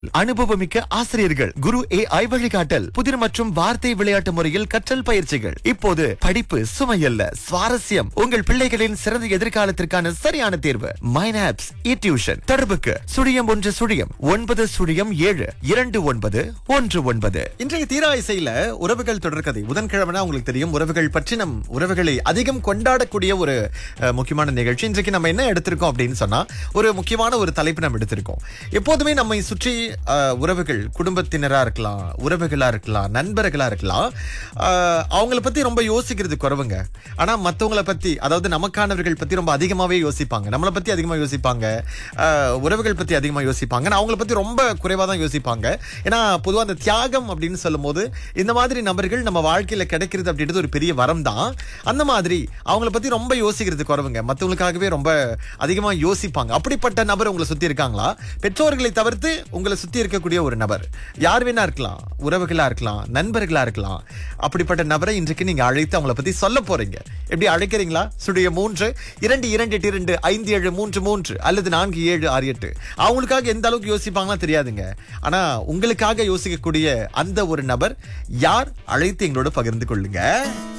அனுபவமிக்க ஆசிரியர்கள் குரு ஏ ஐ வழிகாட்டல் புதிர் மற்றும் வார்த்தை விளையாட்டு முறையில் கற்றல் பயிற்சிகள் இப்போது படிப்பு சுமையல்ல சுவாரஸ்யம் உங்கள் பிள்ளைகளின் சிறந்த எதிர்காலத்திற்கான சரியான தேர்வு மைனாப்ஸ் இ டியூஷன் தொடர்புக்கு சுழியம் ஒன்று சுழியம் ஒன்பது சுழியம் ஏழு இரண்டு ஒன்பது ஒன்று ஒன்பது இன்றைய தீரா இசையில உறவுகள் தொடர்கதை புதன்கிழமைனா உங்களுக்கு தெரியும் உறவுகள் பற்றி நம் உறவுகளை அதிகம் கொண்டாடக்கூடிய ஒரு அஹ், முக்கியமான நிகழ்ச்சி இன்றைக்கு நம்ம என்ன எடுத்திருக்கோம் அப்படின்னு சொன்னா ஒரு முக்கியமான ஒரு தலைப்பு நம்ம எடுத்திருக்கோம் எப்போதுமே நம்மை சுற்றி அஹ், உறவுகள் குடும்பத்தினரா இருக்கலாம் உறவுகளா இருக்கலாம் நண்பர்களா இருக்கலாம் அஹ், அவங்கள பத்தி ரொம்ப யோசிக்கிறது குறவுங்க ஆனா மத்தவங்கள பத்தி அதாவது நமக்கானவர்கள் பத்தி ரொம்ப அதிகமாவே யோசிப்பாங்க நம்மளை பத்தி அதிகமா யோசிப்பாங்க அஹ், உறவுகள் பத்தி அதிகமா யோசிப்பாங்க ஆனா அவங்கள பத்தி ரொம்ப குறைவா தான் யோசிப்பாங்க ஏன்னா பொதுவா அந்த தியாகம் அப்படின்னு சொல்லும்போது இந்த மாதிரி நபர்கள் நம்ம வாழ்க்கையில கிடைக்கிறது அப்படின்றது ஒரு பெரிய வரம் தான் அந்த மாதிரி அவங்கள பத்தி ரொம்ப யோசிக்கிறது குறவுங்க மத்தவங்களுக்காகவே ரொம்ப அதிகமா யோசிப்பாங்க அப்படிப்பட்ட நபர் உங்களை சுத்தி இருக்காங்களா பெற்றோர்களை தவிர்த்து உங்களை சுத்தி இருக்கக்கூடிய ஒரு நபர் யார் வேணா இருக்கலாம் உறவுகளா இருக்கலாம் நண்பர்களா இருக்கலாம் அப்படிப்பட்ட நபரை இன்றைக்கு நீங்க அழைத்து அவங்கள பத்தி சொல்ல போறீங்க எப்படி அழைக்கிறீங்களா சுடைய மூன்று இரண்டு இரண்டு எட்டு இரண்டு ஐந்து ஏழு மூன்று மூன்று அல்லது நான்கு ஏழு ஆறு எட்டு அவங்களுக்காக எந்த அளவுக்கு யோசிப்பாங்களா தெரியாதுங்க ஆனா உங்களுக்காக யோசிக்கக்கூடிய அந்த ஒரு நபர் யார் அழைத்து எங்களோட பகிர்ந்து கொள்ளுங்க